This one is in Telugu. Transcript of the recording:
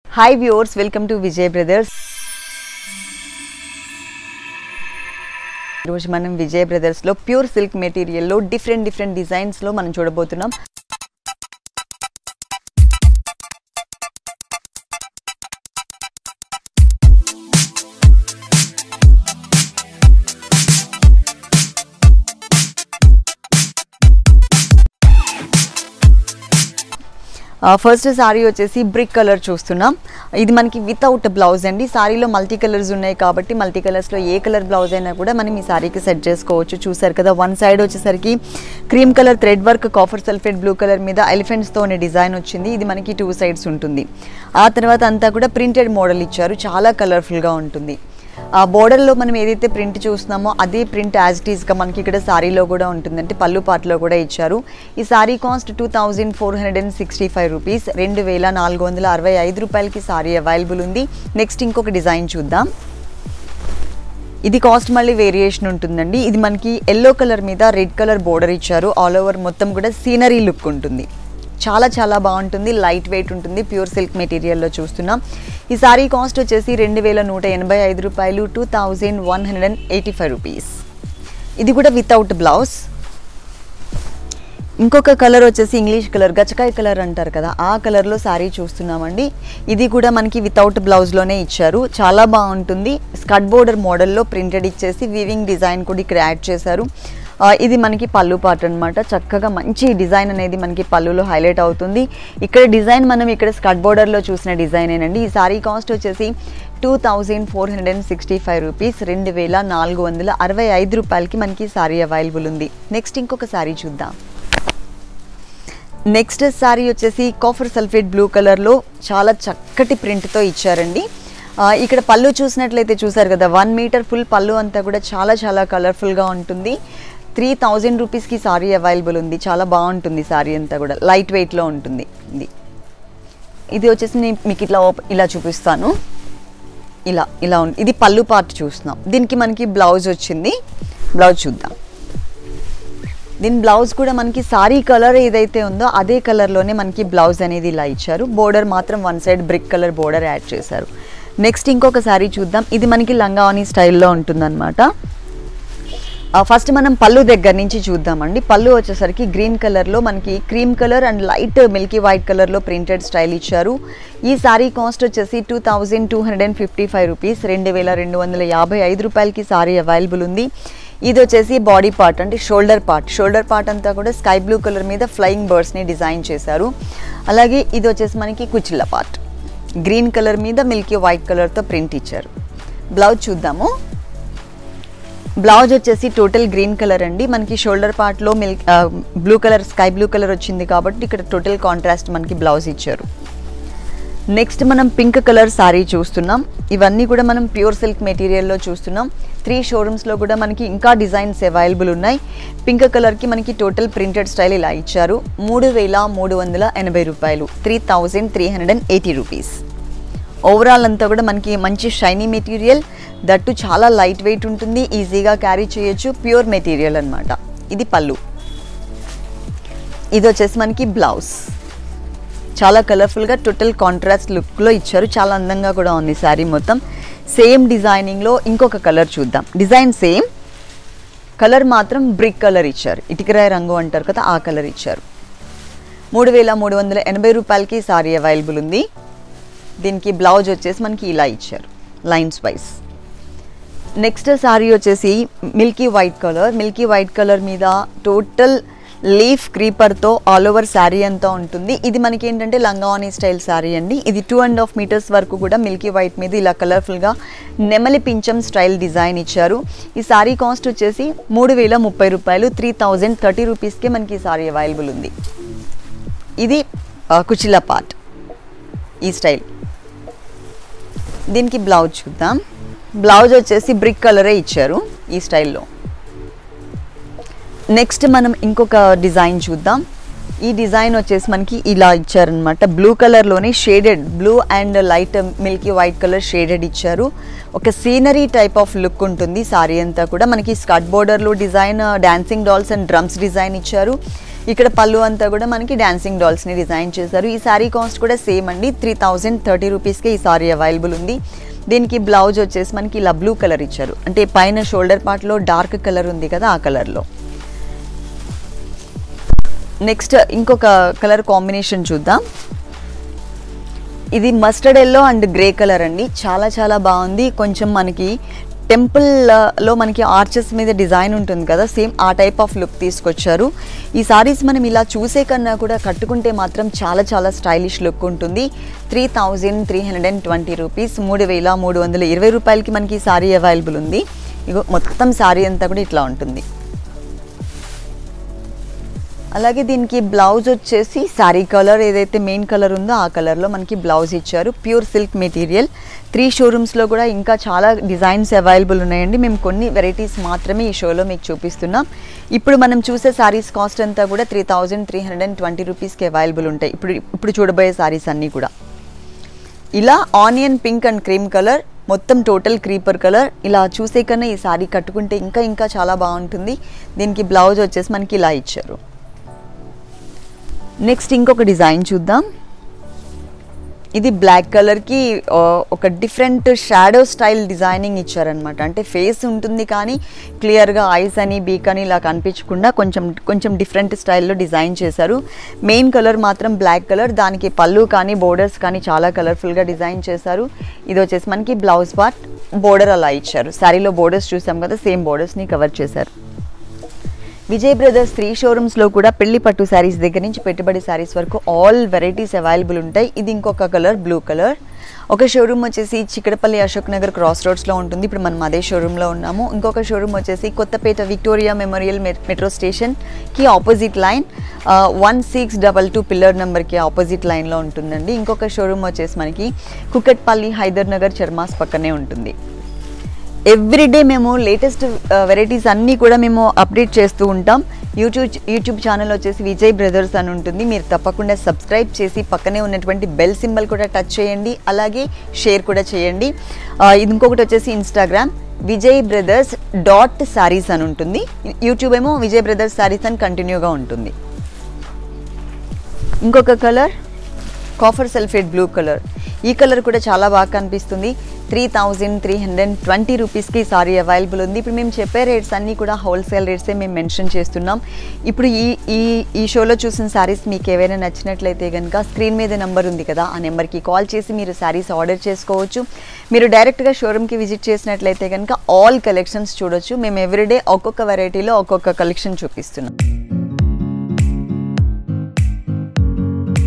hi viewers welcome to Vijay brothers ఈరోజు మనం విజయ్ బ్రదర్స్లో ప్యూర్ సిల్క్ మెటీరియల్లో డిఫరెంట్ డిఫరెంట్ డిజైన్స్లో మనం చూడబోతున్నాం ఫస్ట్ సారీ వచ్చేసి బ్రిక్ కలర్ చూస్తున్నాం ఇది మనకి వితౌట్ బ్లౌజ్ అండి సారీలో మల్టీ కలర్స్ ఉన్నాయి కాబట్టి మల్టీ కలర్స్లో ఏ కలర్ బ్లౌజ్ అయినా కూడా మనం ఈ సారీకి సెట్ చేసుకోవచ్చు చూసారు కదా వన్ సైడ్ వచ్చేసరికి cream colour thread work copper sulphate blue colour మీద ఎలిఫెంట్స్తో అనే డిజైన్ వచ్చింది ఇది మనకి టూ సైడ్స్ ఉంటుంది ఆ తర్వాత అంతా కూడా ప్రింటెడ్ మోడల్ ఇచ్చారు చాలా కలర్ఫుల్గా ఉంటుంది ఆ బోర్డర్లో మనం ఏదైతే ప్రింట్ చూస్తున్నామో అదే ప్రింట్ యాజ్ ఇట్ ఈస్గా మనకి ఇక్కడ సారీలో కూడా ఉంటుంది అంటే పళ్ళు పాటలో కూడా ఇచ్చారు ఈ sari cost two thousand four hundred and sixty five rupees రెండు వేల నాలుగు వందల అరవై ఐదు రూపాయలకి సారీ అవైలబుల్ ఉంది నెక్స్ట్ ఇంకొక డిజైన్ చూద్దాం ఇది కాస్ట్ మళ్ళీ వేరియేషన్ ఉంటుందండి ఇది మనకి ఎల్లో కలర్ మీద రెడ్ కలర్ బోర్డర్ ఇచ్చారు ఆల్ ఓవర్ మొత్తం కూడా సీనరీ లుక్ ఉంటుంది చాలా చాలా బాగుంటుంది లైట్ వెయిట్ ఉంటుంది ప్యూర్ సిల్క్ మెటీరియల్లో చూస్తున్నాం ఈ సారీ కాస్ట్ వచ్చేసి రెండు వేల నూట ఎనభై ఐదు రూపాయలు two thousand one hundred and eighty five rupees ఇది కూడా వితౌట్ బ్లౌజ్ ఇంకొక కలర్ వచ్చేసి ఇంగ్లీష్ కలర్ గచ్చకాయ కలర్ అంటారు కదా ఆ కలర్లో శారీ చూస్తున్నామండి ఇది కూడా మనకి వితౌట్ బ్లౌజ్లోనే ఇచ్చారు చాలా బాగుంటుంది స్కట్ బోర్డర్ మోడల్లో ప్రింటెడ్ ఇచ్చేసి వీవింగ్ డిజైన్ కూడా ఇక్కడ యాడ్ చేశారు ఆ, ఇది మనకి పళ్ళు పాట అనమాట చక్కగా మంచి డిజైన్ అనేది మనకి పళ్ళులో హైలైట్ అవుతుంది ఇక్కడ డిజైన్ మనం ఇక్కడ స్కట్ బోర్డర్లో చూసిన డిజైనేనండి ఈ సారీ కాస్ట్ వచ్చేసి two thousand four hundred and sixty five rupees రెండు వేల నాలుగు వందల అరవై ఐదు రూపాయలకి మనకి సారీ అవైలబుల్ ఉంది నెక్స్ట్ ఇంకొక సారీ చూద్దాం నెక్స్ట్ శారీ వచ్చేసి కాఫర్ సల్ఫేట్ బ్లూ కలర్లో చాలా చక్కటి ప్రింట్తో ఇచ్చారండి ఆ, ఇక్కడ పళ్ళు చూసినట్లయితే చూసారు కదా వన్ మీటర్ ఫుల్ పళ్ళు అంతా కూడా చాలా చాలా కలర్ఫుల్గా ఉంటుంది త్రీ థౌజండ్ రూపీస్కి సారీ అవైలబుల్ ఉంది చాలా బాగుంటుంది సారీ అంతా కూడా లైట్ వెయిట్లో ఉంటుంది ఇది ఇది వచ్చేసి నేను మీకు ఇట్లా ఓప- ఇలా చూపిస్తాను ఇలా ఇలా ఉంది ఇది పళ్ళు పార్ట్ చూస్తున్నాం దీనికి మనకి బ్లౌజ్ వచ్చింది బ్లౌజ్ చూద్దాం దీని బ్లౌజ్ కూడా మనకి సారీ కలర్ ఏదైతే ఉందో అదే కలర్లోనే మనకి బ్లౌజ్ అనేది ఇలా ఇచ్చారు బోర్డర్ మాత్రం one side brick colour border add చేశారు నెక్స్ట్ ఇంకొక సారీ చూద్దాం ఇది మనకి లంగావని స్టైల్లో ఉంటుందన్నమాట ఫస్ట్ మనం పళ్ళు దగ్గర నుంచి చూద్దామండి పళ్ళు వచ్చేసరికి గ్రీన్ కలర్లో మనకి cream colour and light milky white కలర్లో ప్రింటెడ్ స్టైల్ ఇచ్చారు ఈ సారీ కాస్ట్ వచ్చేసి two thousand two hundred and fifty five rupees రెండు వేల రెండు వందల యాభై ఐదు రూపాయలకి సారీ అవైలబుల్ ఉంది ఇది వచ్చేసి బాడీ పార్ట్ అంటే షోల్డర్ పార్ట్ షోల్డర్ పార్ట్ అంతా కూడా స్కై బ్లూ కలర్ మీద ఫ్లయింగ్ బర్డ్స్ని డిజైన్ చేశారు అలాగే ఇది వచ్చేసి మనకి కుచిల్ల పార్ట్ గ్రీన్ కలర్ మీద మిల్కీ వైట్ కలర్తో ప్రింట్ ఇచ్చారు బ్లౌజ్ చూద్దాము బ్లౌజ్ వచ్చేసి టోటల్ గ్రీన్ కలర్ అండి మనకి షోల్డర్ పార్ట్లో milk blue colour sky blue colour వచ్చింది కాబట్టి ఇక్కడ టోటల్ కాంట్రాస్ట్ మనకి బ్లౌజ్ ఇచ్చారు నెక్స్ట్ మనం పింక్ కలర్ సారీ చూస్తున్నాం ఇవన్నీ కూడా మనం ప్యూర్ సిల్క్ మెటీరియల్లో చూస్తున్నాం త్రీ షోరూమ్స్లో కూడా మనకి ఇంకా డిజైన్స్ అవైలబుల్ ఉన్నాయి పింక్ కలర్కి మనకి టోటల్ ప్రింటెడ్ స్టైల్ ఇలా ఇచ్చారు మూడు వేల మూడు వందల ఎనభై రూపాయలు three thousand three hundred and eighty rupees overall అంతా కూడా మనకి మంచి షైనీ మెటీరియల్ దట్టు చాలా లైట్ వెయిట్ ఉంటుంది ఈజీగా క్యారీ చేయొచ్చు ప్యూర్ మెటీరియల్ అన్నమాట ఇది పళ్ళు ఇది వచ్చేసి మనకి బ్లౌజ్ చాలా కలర్ఫుల్గా టోటల్ కాంట్రాస్ట్ లుక్లో ఇచ్చారు చాలా అందంగా కూడా ఉంది శారీ మొత్తం సేమ్ డిజైనింగ్లో ఇంకొక కలర్ చూద్దాం డిజైన్ సేమ్ కలర్ మాత్రం బ్రిక్ కలర్ ఇచ్చారు ఇటుకరాయి రంగు అంటారు కదా ఆ కలర్ ఇచ్చారు మూడు వేల మూడు వందల ఎనభై రూపాయలకి సారీ అవైలబుల్ ఉంది దీనికి బ్లౌజ్ వచ్చేసి మనకి ఇలా ఇచ్చారు లైన్స్ వైస్ నెక్స్ట్ సారీ వచ్చేసి milky white colour milky white colour మీద టోటల్ లీఫ్ క్రీపర్తో ఆల్ ఓవర్ శారీ అంతా ఉంటుంది ఇది మనకి ఏంటంటే లంగావాణి స్టైల్ శారీ అండి ఇది టూ అండ్ హాఫ్ మీటర్స్ వరకు కూడా మిల్కీ వైట్ మీద ఇలా కలర్ఫుల్గా నెమలి పించం స్టైల్ డిజైన్ ఇచ్చారు ఈ శారీ కాస్ట్ వచ్చేసి మూడు వేల ముప్పై రూపాయలు త్రీ థౌజండ్ థర్టీ రూపీస్కే మనకి ఈ శారీ అవైలబుల్ ఉంది ఇది ఆ, కుచిలా పార్ట్ ఈ స్టైల్ దీనికి బ్లౌజ్ చూద్దాం బ్లౌజ్ వచ్చేసి బ్రిక్ కలరే ఇచ్చారు ఈ స్టైల్లో నెక్స్ట్ మనం ఇంకొక డిజైన్ చూద్దాం ఈ డిజైన్ వచ్చేసి మనకి ఇలా ఇచ్చారనమాట బ్లూ కలర్లోనే shaded blue and light milky white colour shaded ఇచ్చారు ఒక సీనరీ టైప్ ఆఫ్ లుక్ ఉంటుంది సారీ అంతా కూడా మనకి స్కర్ట్ బోర్డర్లో design dancing dolls and drums design ఇచ్చారు ఇక్కడ పళ్ళు అంతా కూడా మనకి డాన్సింగ్ డాల్స్ని డిజైన్ చేశారు ఈ సారీ కాస్ట్ కూడా సేమ్ అండి త్రీ థౌజండ్ థర్టీ రూపీస్కే ఈ సారీ అవైలబుల్ ఉంది దీనికి బ్లౌజ్ వచ్చేసి మనకి ఇలా బ్లూ కలర్ ఇచ్చారు అంటే పైన షోల్డర్ పార్ట్లో డార్క్ కలర్ ఉంది కదా ఆ కలర్లో నెక్స్ట్ ఇంకొక కలర్ కాంబినేషన్ చూద్దాం ఇది mustard yellow and grey colour అండి చాలా చాలా బాగుంది కొంచెం మనకి టెంపుల్ లో మనకి ఆర్చెస్ మీద డిజైన్ ఉంటుంది కదా సేమ్ ఆ టైప్ ఆఫ్ లుక్ తీసుకొచ్చారు ఈ సారీస్ మనం ఇలా చూసే కన్నా కూడా కట్టుకుంటే మాత్రం చాలా చాలా స్టైలిష్ లుక్ ఉంటుంది three thousand three hundred and twenty rupees మూడు వేల మూడు వందల ఇరవై రూపాయలకి మనకి ఈ సారీ అవైలబుల్ ఉంది ఇగో మొత్తం సారీ అంతా కూడా ఇట్లా ఉంటుంది అలాగే దీనికి బ్లౌజ్ వచ్చేసి శారీ కలర్ ఏదైతే మెయిన్ కలర్ ఉందో ఆ కలర్లో మనకి బ్లౌజ్ ఇచ్చారు ప్యూర్ సిల్క్ మెటీరియల్ త్రీ షోరూమ్స్లో కూడా ఇంకా చాలా డిజైన్స్ అవైలబుల్ ఉన్నాయండి మేము కొన్ని వెరైటీస్ మాత్రమే ఈ షోలో మీకు చూపిస్తున్నాం ఇప్పుడు మనం చూసే శారీస్ కాస్ట్ అంతా కూడా three thousand three hundred and twenty రూపీస్కి అవైలబుల్ ఉంటాయి ఇప్పుడు ఇప్పుడు చూడబోయే శారీస్ అన్నీ కూడా ఇలా onion pink and cream colour మొత్తం టోటల్ క్రీపర్ కలర్ ఇలా చూసే కన్నా ఈ శారీ కట్టుకుంటే ఇంకా ఇంకా చాలా బాగుంటుంది దీనికి బ్లౌజ్ వచ్చేసి మనకి ఇలా ఇచ్చారు నెక్స్ట్ ఇంకొక డిజైన్ చూద్దాం ఇది బ్లాక్ కలర్కి ఒక డిఫరెంట్ షాడో స్టైల్ డిజైనింగ్ ఇచ్చారనమాట అంటే ఫేస్ ఉంటుంది కానీ క్లియర్గా ఐస్ అని బీక్ అని ఇలా కనిపించకుండా కొంచెం కొంచెం డిఫరెంట్ స్టైల్లో డిజైన్ చేశారు మెయిన్ కలర్ మాత్రం బ్లాక్ కలర్ దానికి పళ్ళు కానీ బోర్డర్స్ కానీ చాలా కలర్ఫుల్గా డిజైన్ చేశారు ఇది వచ్చేసి మనకి బ్లౌజ్ పార్ట్ బోర్డర్ అలా ఇచ్చారు శారీలో బోర్డర్స్ చూసాం కదా సేమ్ బోర్డర్స్ని కవర్ చేశారు విజయ్ బ్రదర్స్ త్రీ షోరూమ్స్లో కూడా పెళ్లి పట్టు శారీస్ దగ్గర నుంచి పెట్టుబడి శారీస్ వరకు ఆల్ వెరైటీస్ అవైలబుల్ ఉంటాయి ఇది ఇంకొక కలర్ బ్లూ కలర్ ఒక షోరూమ్ వచ్చేసి చిక్కడపల్లి అశోక్ నగర్ క్రాస్ రోడ్స్లో ఉంటుంది ఇప్పుడు మనం అదే షోరూంలో ఉన్నాము ఇంకొక షోరూమ్ వచ్చేసి కొత్తపేట విక్టోరియా మెమోరియల్ మెట్రో స్టేషన్కి opposite line one six double two pillar నెంబర్కి ఆపోజిట్ లైన్లో ఉంటుందండి ఇంకొక షోరూమ్ వచ్చేసి మనకి కుకట్పల్లి హైదర్ నగర్ చర్మాస్ పక్కనే ఉంటుంది ఎవ్రీడే మేము లేటెస్ట్ వెరైటీస్ అన్నీ కూడా మేము అప్డేట్ చేస్తూ ఉంటాం యూట్యూబ్ యూట్యూబ్ ఛానల్ వచ్చేసి విజయ్ బ్రదర్స్ అని ఉంటుంది మీరు తప్పకుండా సబ్స్క్రైబ్ చేసి పక్కనే ఉన్నటువంటి బెల్ సింబల్ కూడా టచ్ చేయండి అలాగే షేర్ కూడా చేయండి ఇది ఇంకొకటి వచ్చేసి Instagram Vijay brothers dot saris అని ఉంటుంది యూట్యూబ్ ఏమో విజయ్ బ్రదర్స్ శారీస్ అని కంటిన్యూగా ఉంటుంది ఇంకొక colour copper sulphate blue colour ఈ కలర్ కూడా చాలా బాగా కనిపిస్తుంది three thousand three hundred twenty రూపీస్కి సారీ అవైలబుల్ ఉంది ఇప్పుడు మేము చెప్పే రేట్స్ అన్నీ కూడా హోల్సేల్ రేట్సే మేము మెన్షన్ చేస్తున్నాం ఇప్పుడు ఈ ఈ ఈ షోలో చూసిన శారీస్ మీకు ఏవైనా నచ్చినట్లయితే కనుక స్క్రీన్ మీద నెంబర్ ఉంది కదా ఆ నెంబర్కి కాల్ చేసి మీరు శారీస్ ఆర్డర్ చేసుకోవచ్చు మీరు డైరెక్ట్గా షోరూమ్కి విజిట్ చేసినట్లయితే కనుక ఆల్ కలెక్షన్స్ చూడొచ్చు మేము ఎవ్రీడే ఒక్కొక్క వెరైటీలో ఒక్కొక్క కలెక్షన్ చూపిస్తున్నాం